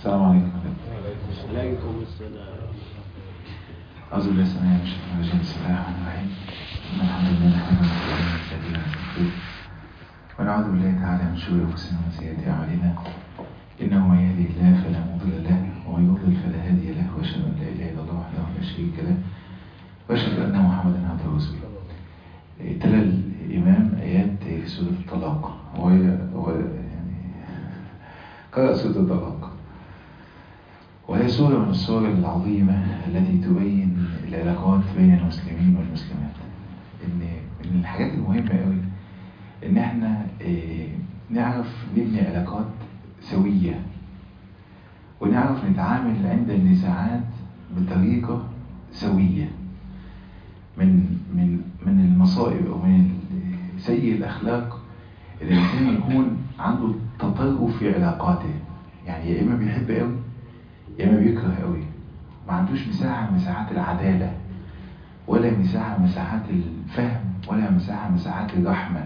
السلام عليكم عليكم السلام أعوذ بالله السميع من الشيطان الرجيم بسم الله الرحمن الرحيم إن الحمد لله نحمده ونستعينه ونستغفره ونعوذ بالله تعالى من شرور أنفسنا ومن سيئات أعمالنا إنه من يهدي الله فلا مضل له ومن يضلل فلا هادي له وأشهد أن لا إله إلا الله وحده لا شريك له وأشهد أن محمدا عبده ورسوله تلا الإمام آيات في سورة الطلاق هو هو يعني قرأ سورة الطلاق وهي سورة من السور العظيمة التي تبين العلاقات بين المسلمين والمسلمات إن من الحاجات المهمة قوي إن إحنا إيه نعرف نبني علاقات سوية ونعرف نتعامل عند النزاعات بطريقة سوية من من من المصائب أو من سيء الأخلاق الإنسان يكون عنده تطرف في علاقاته يعني يا إما بيحب قوي يا اما بيكره قوي ما عندوش مساحة من مساحات العدالة ولا مساحة من مساحات الفهم ولا مساحة من مساحات الرحمة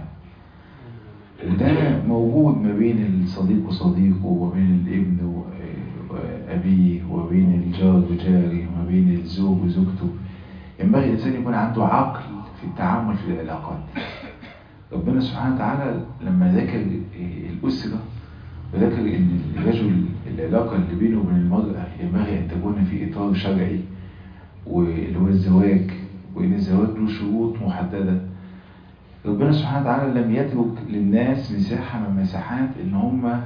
وده موجود ما بين الصديق وصديقه وبين الابن وأبيه وبين الجار وجاره وما بين الزوج وزوجته ينبغي الإنسان يكون عنده عقل في التعامل في العلاقات ربنا سبحانه وتعالى لما ذكر الأسرة وذكر ان الرجل العلاقة اللي بينه وبين المرأة ينبغي ان تكون في اطار شرعي واللي هو الزواج وان الزواج له شروط محددة ربنا سبحانه وتعالى لم يترك للناس مساحة من مساحات ان هم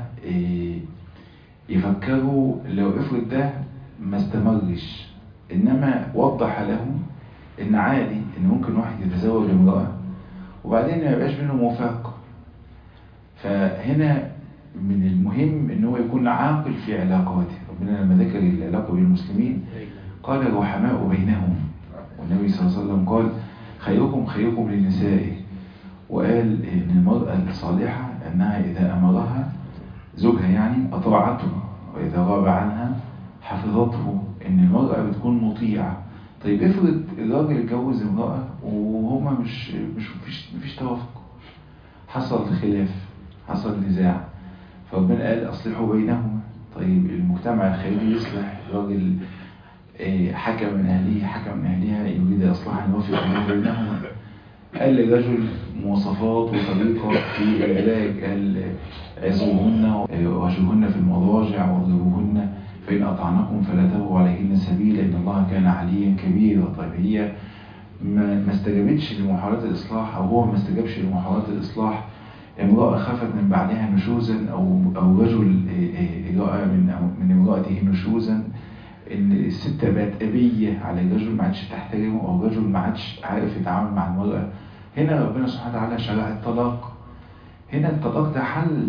يفكروا لو افرض ده ما استمرش انما وضح لهم ان عادي ان ممكن واحد يتزوج امرأة وبعدين ما يبقاش بينهم موافقة فهنا من المهم ان هو يكون عاقل في علاقاته ربنا لما ذكر العلاقة بين المسلمين قال الرحماء بينهم والنبي صلى الله عليه وسلم قال خيركم خيركم لنسائه وقال ان المرأة الصالحة انها اذا امرها زوجها يعني اطاعته واذا غاب عنها حفظته ان المرأة بتكون مطيعة طيب افرض الراجل اتجوز امرأة وهما مش مش مفيش, مفيش توافق حصل خلاف حصل نزاع فربنا قال أصلحوا بينهما طيب المجتمع الخيري يصلح راجل حكم من أهله حكم من أهلها يريد إصلاحا يوفق بينهما قال للرجل مواصفات وطريقة في العلاج قال عزوهن وهجوهن في المضاجع واضربوهن فإن أطعنكم فلا تبغوا عليهن سبيلا إن الله كان عليا كبيرا طيب هي ما استجابتش لمحاولات الإصلاح أو هو ما استجابش لمحاولات الإصلاح امرأة خافت من بعدها نشوزا أو أو رجل رأى من من امرأته نشوزا إن الست بقت أبية على الرجل ما عادش تحترمه أو الرجل ما عادش عارف يتعامل مع المرأة هنا ربنا سبحانه وتعالى شرع الطلاق هنا الطلاق ده حل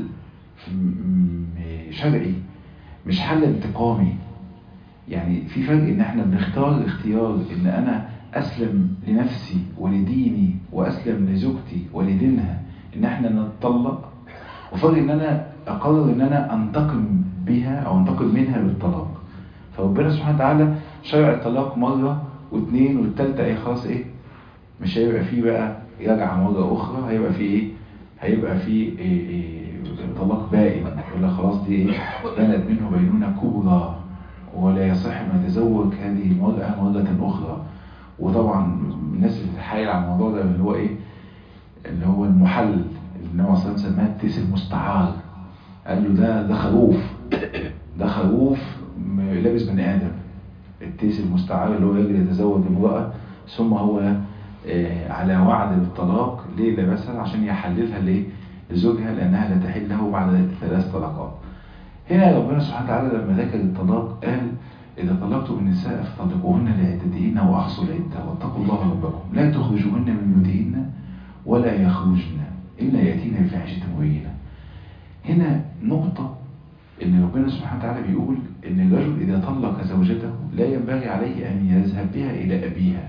شرعي مش حل انتقامي يعني في فرق ان احنا بنختار اختيار ان انا اسلم لنفسي ولديني واسلم لزوجتي ولدينها ان احنا نتطلق وفرق ان انا اقرر ان انا انتقم بها او انتقم منها بالطلاق فربنا سبحانه وتعالى شرع الطلاق مرة واثنين والثالثة ايه خلاص ايه مش هيبقى فيه بقى رجعة مرة اخرى هيبقى فيه ايه هيبقى فيه إيه إيه طلاق بائن ولا خلاص دي ايه بنت منه بينونة كبرى ولا يصح ان يتزوج هذه المرأة مرة اخرى وطبعا الناس بتتحايل على الموضوع ده اللي هو ايه اللي هو المحل اللي النبي صلى الله عليه وسلم سماه التيس المستعار قال له ده ده خروف ده خروف لابس بني ادم التيس المستعار اللي هو يجري يتزوج امراه ثم هو على وعد بالطلاق ليه لبسها عشان يحللها ليه لزوجها لانها لا تحل له بعد ثلاث طلقات هنا ربنا سبحانه وتعالى لما ذكر الطلاق قال إذا طلقتم النساء فطلقوهن لعدتهن وأحصوا العدة واتقوا الله ربكم لا تخرجوهن من بيوتهن ولا يخرجن إلا يأتين بفاحشة مبينة هنا نقطة إن ربنا سبحانه وتعالى بيقول إن الرجل إذا طلق زوجته لا ينبغي عليه أن يذهب بها إلى أبيها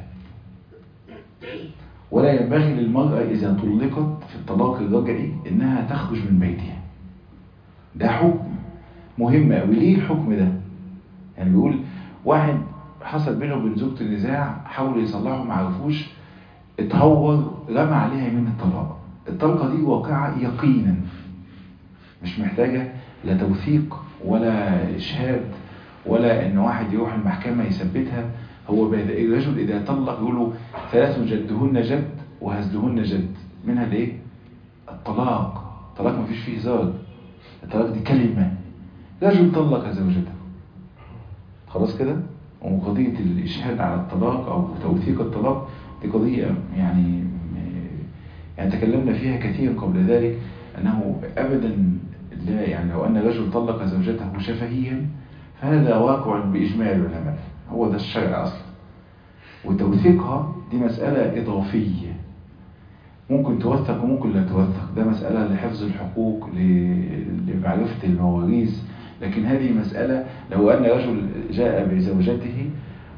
ولا ينبغي للمرأة إذا طلقت في الطلاق الرجعي إنها تخرج من بيتها ده حكم مهم أوي ليه الحكم ده؟ يعني بيقول واحد حصل بينه وبين زوجته نزاع حاولوا يصلحوا ما عرفوش اتهور رمى عليها يمين الطلاق الطلقة دي واقعة يقينا مش محتاجة لا توثيق ولا إشهاد ولا إن واحد يروح المحكمة يثبتها هو بهذا الرجل إذا طلق يقولوا ثلاث جدهن جد وهزلهن جد منها الايه؟ الطلاق الطلاق ما فيش فيه هزار الطلاق دي كلمة رجل طلق زوجته خلاص كده وقضية الإشهاد على الطلاق أو توثيق الطلاق دي قضية يعني يعني تكلمنا فيها كثيرا قبل ذلك أنه أبدا لا يعني لو أن رجل طلق زوجته شفهيا فهذا واقع بإجماع العلماء هو ده الشرع أصلا وتوثيقها دي مسألة إضافية ممكن توثق وممكن لا توثق ده مسألة لحفظ الحقوق لمعرفة المواريث لكن هذه مسألة لو أن رجل جاء بزوجته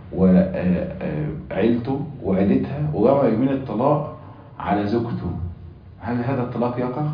وعيلته وعيلتها ورمى يمين الطلاق على زوجته هل هذا الطلاق يقع؟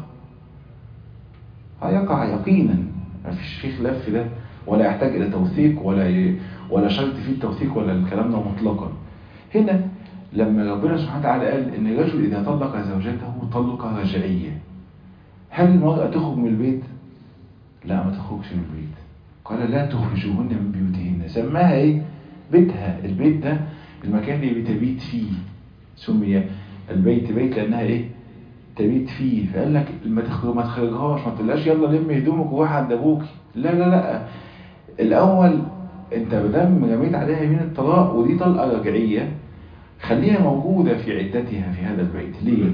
يقع يقينا ما فيش فيه خلاف في ده ولا يحتاج إلى توثيق ولا ي... ولا شرط فيه التوثيق ولا الكلام ده مطلقا هنا لما ربنا سبحانه وتعالى قال ان الرجل اذا طلق زوجته طلقه رجعيه هل المرأة تخرج من البيت لا ما تخرجش من البيت قال لا تخرجوهن من بيوتهن سماها ايه بيتها البيت ده المكان اللي بتبيت فيه سمي البيت بيت لانها ايه تبيت فيه فقال لك ما تخرج ما تخرجهاش ما تقولهاش يلا لم هدومك وروح عند ابوك لا لا لا الاول انت بدم رميت عليها يمين الطلاق ودي طلقه رجعيه خليها موجودة في عدتها في هذا البيت ليه؟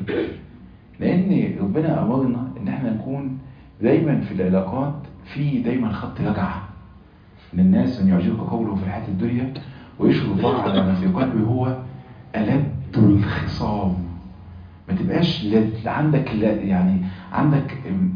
لأن ربنا أمرنا إن احنا نكون دايما في العلاقات في دايما خط رجعة من الناس من يعجبك قوله في الحياة الدنيا ويشهد الله على ما في قلبه هو ألد الخصام ما تبقاش لد عندك لد يعني عندك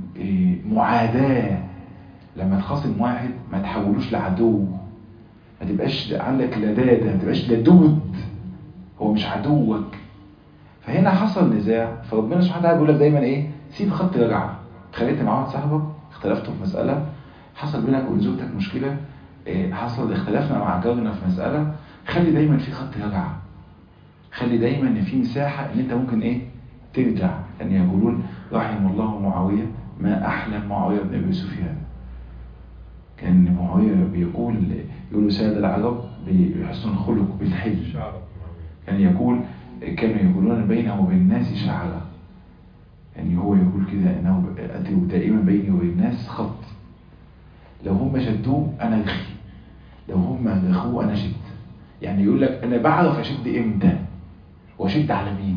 معاداة لما تخاصم واحد ما تحولوش لعدو ما تبقاش عندك لدادة ما تبقاش لدود هو مش عدوك فهنا حصل نزاع فربنا سبحانه وتعالى بيقول لك دايما ايه سيب خط رجعه خليت مع واحد صاحبك اختلفتوا في مساله حصل بينك وبين زوجتك مشكله إيه حصل اختلافنا مع جارنا في مساله خلي دايما في خط رجعه خلي دايما ان في مساحه ان انت ممكن ايه ترجع يعني يقولون رحم الله معاويه ما احلى معاويه بن ابي سفيان كان معاويه بيقول يقولوا سيد العرب بحسن الخلق بالحلم كان يقول كانوا يقولون بينه وبين الناس شعرة يعني هو يقول كده انه اتوا دائما بيني وبين الناس خط لو هم شدوه انا رخي لو هم رخوه انا شد يعني يقول لك انا بعرف اشد امتى واشد على مين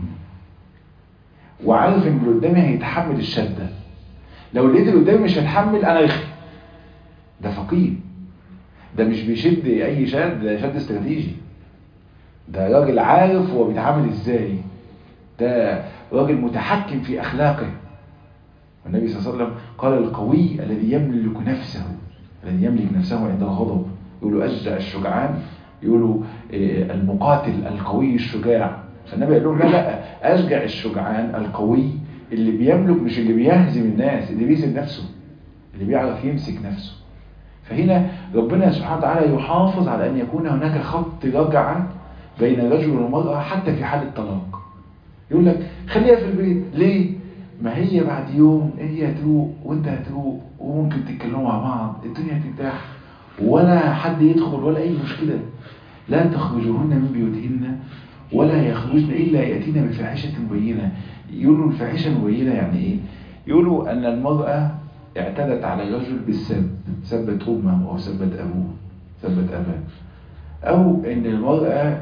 وعارف ان اللي قدامي هيتحمل الشده لو لقيت اللي قدامي مش هيتحمل انا رخي ده فقيه ده مش بيشد اي شد ده شد استراتيجي ده راجل عارف هو بيتعامل ازاي ده راجل متحكم في اخلاقه والنبي صلى الله عليه وسلم قال القوي الذي يملك نفسه الذي يملك نفسه عند الغضب يقولوا أشجع الشجعان يقولوا المقاتل القوي الشجاع فالنبي قال لهم لا لا أشجع الشجعان القوي اللي بيملك مش اللي بيهزم الناس اللي بيهزم نفسه اللي بيعرف يمسك نفسه فهنا ربنا سبحانه وتعالى يحافظ على أن يكون هناك خط رجعة بين الرجل والمرأة حتى في حال الطلاق يقول لك خليها في البيت ليه؟ ما هي بعد يوم هي هتروق وانت هتروق وممكن تتكلموا مع بعض الدنيا ترتاح ولا حد يدخل ولا اي مشكلة لا تخرجوهن من بيوتهن ولا يخرجن الا ياتين بفاحشة مبينة يقولوا الفاحشة مبينة يعني ايه يقولوا ان المرأة اعتدت على الرجل بالسب سبت امه او سبت ابوه سبت اباه او ان المرأة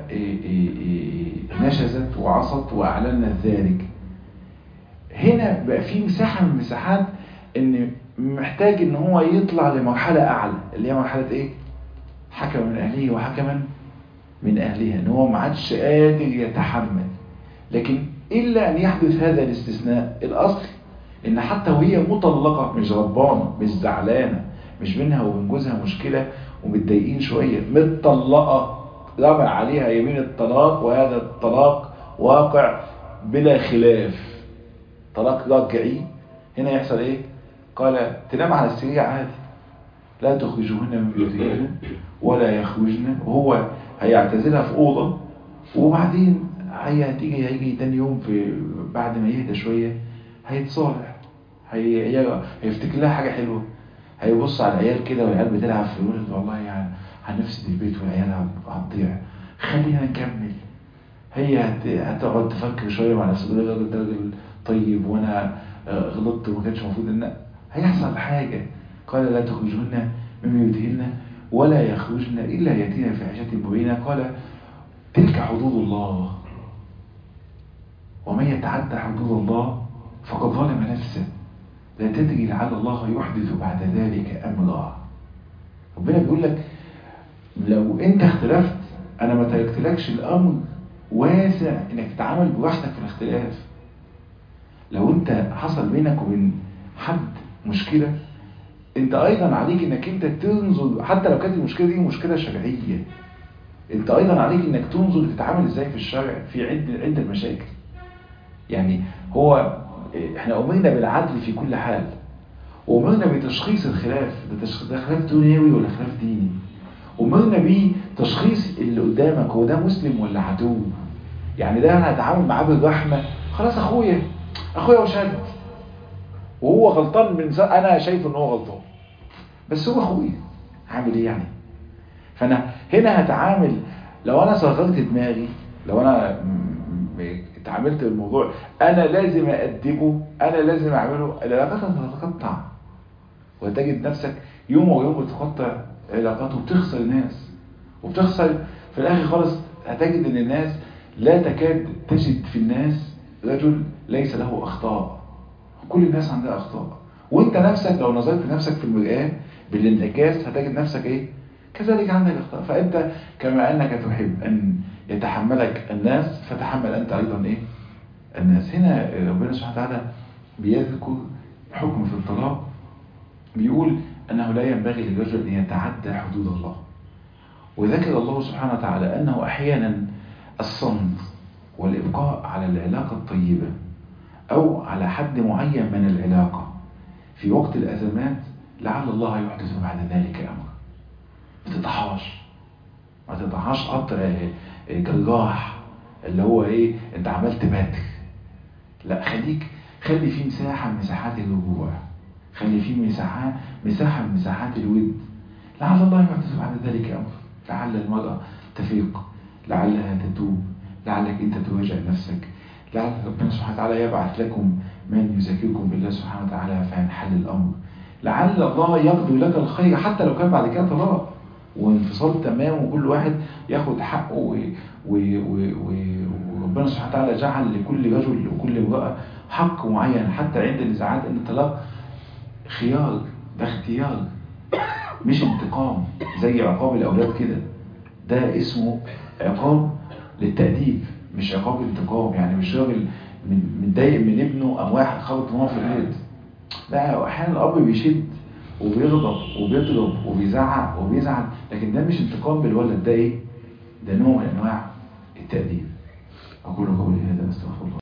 نشزت وعصت واعلنت ذلك هنا بقى في مساحة من المساحات ان محتاج ان هو يطلع لمرحلة اعلى اللي هي مرحلة ايه حكم من اهله وحكما من اهلها ان هو ما عادش قادر يتحمل لكن الا ان يحدث هذا الاستثناء الاصل ان حتى وهي مطلقة مش غضبانة مش زعلانة مش بينها وبين جوزها مشكلة ومتضايقين شوية متطلقة رمى عليها يمين الطلاق وهذا الطلاق واقع بلا خلاف طلاق رجعي هنا يحصل ايه قال تنام على السرير عادي لا تخرجوهن من بيوتهن ولا يخرجن وهو هيعتزلها في اوضه وبعدين هي هتيجي هيجي تاني يوم في بعد ما يهدى شويه هيتصالح هي هيفتكر لها حاجه حلوه هيبص على العيال كده والعيال بتلعب فيقول والله يعني هنفسد البيت والعيال هتضيع خلينا نكمل هي هت- هتقعد تفكر شويه مع نفسها تقول الراجل ده راجل طيب وانا آه، غلطت وما كانش المفروض ان هيحصل حاجه قال لا تخرجهن من بيوتهن ولا يخرجن الا ياتين بفاحشه مبينه قال تلك حدود الله ومن يتعدى حدود الله فقد ظلم نفسه لا تدري لعل الله يحدث بعد ذلك امرا ربنا بيقول لك لو انت اختلفت انا ما تركتلكش الامر واسع انك تتعامل براحتك في الاختلاف لو انت حصل بينك وبين حد مشكلة انت ايضا عليك انك انت تنظر حتى لو كانت المشكلة دي مشكلة شرعية انت ايضا عليك انك تنظر تتعامل ازاي في الشرع في عدة عدة مشاكل يعني هو احنا امرنا بالعدل في كل حال وامرنا بتشخيص الخلاف ده, تشخيص ده خلاف دنيوي ولا خلاف ديني امرنا بتشخيص اللي قدامك هو ده مسلم ولا عدو يعني ده انا هتعامل معاه بالرحمه خلاص اخويا اخويا وشد وهو غلطان من ز... انا شايف ان هو غلطان بس هو اخويا هعمل ايه يعني فانا هنا هتعامل لو انا صغرت دماغي لو انا م- م- اتعاملت بالموضوع انا لازم ادبه انا لازم اعمله العلاقات هتتقطع وتجد نفسك يوم ويوم بتقطع علاقات وبتخسر ناس وبتخسر في الاخر خالص هتجد ان الناس لا تكاد تجد في الناس رجل ليس له اخطاء كل الناس عندها اخطاء وانت نفسك لو نظرت نفسك في المرآة بالانعكاس هتجد نفسك ايه كذلك عندك اخطاء فانت كما انك تحب ان يتحملك الناس فتحمل انت ايضا ايه الناس هنا ربنا سبحانه وتعالى بيذكر حكم في الطلاق بيقول أنه لا ينبغي للرجل أن يتعدى حدود الله وذكر الله سبحانه وتعالى أنه أحيانا الصمت والإبقاء على العلاقة الطيبة أو على حد معين من العلاقة في وقت الأزمات لعل الله يحدث بعد ذلك أمر ما تضحاش ما تضحاش قطع جراح اللي هو ايه انت عملت باتر لا خليك خلي فيه مساحة من مساحات الرجوع خلي فيه مساحة مساحة من مساحات الود لعل الله يحدث بعد ذلك أمر لعل المرأة تفيق لعلها تتوب لعلك أنت تراجع نفسك لعل ربنا سبحانه وتعالى يبعث لكم من يذكركم بالله سبحانه وتعالى فينحل الأمر لعل الله يقضي لك الخير حتى لو كان بعد كده طلاق وانفصال تمام وكل واحد ياخد حقه و- و- و- و- وربنا سبحانه وتعالى جعل لكل رجل وكل امرأة حق معين حتى عند النزاعات ان الطلاق خيار ده اختيار مش انتقام زي عقاب الأولاد كده ده اسمه عقاب للتأديب مش عقاب انتقام يعني مش راجل من- متضايق من ابنه أو واحد خبط دماغه في البيت لا أحيانا الأب بيشد وبيغضب وبيضرب وبيزعق وبيزعل لكن ده مش انتقام بالولد ده ايه؟ ده نوع من أنواع التأديب أقول قولي هذا أستغفر الله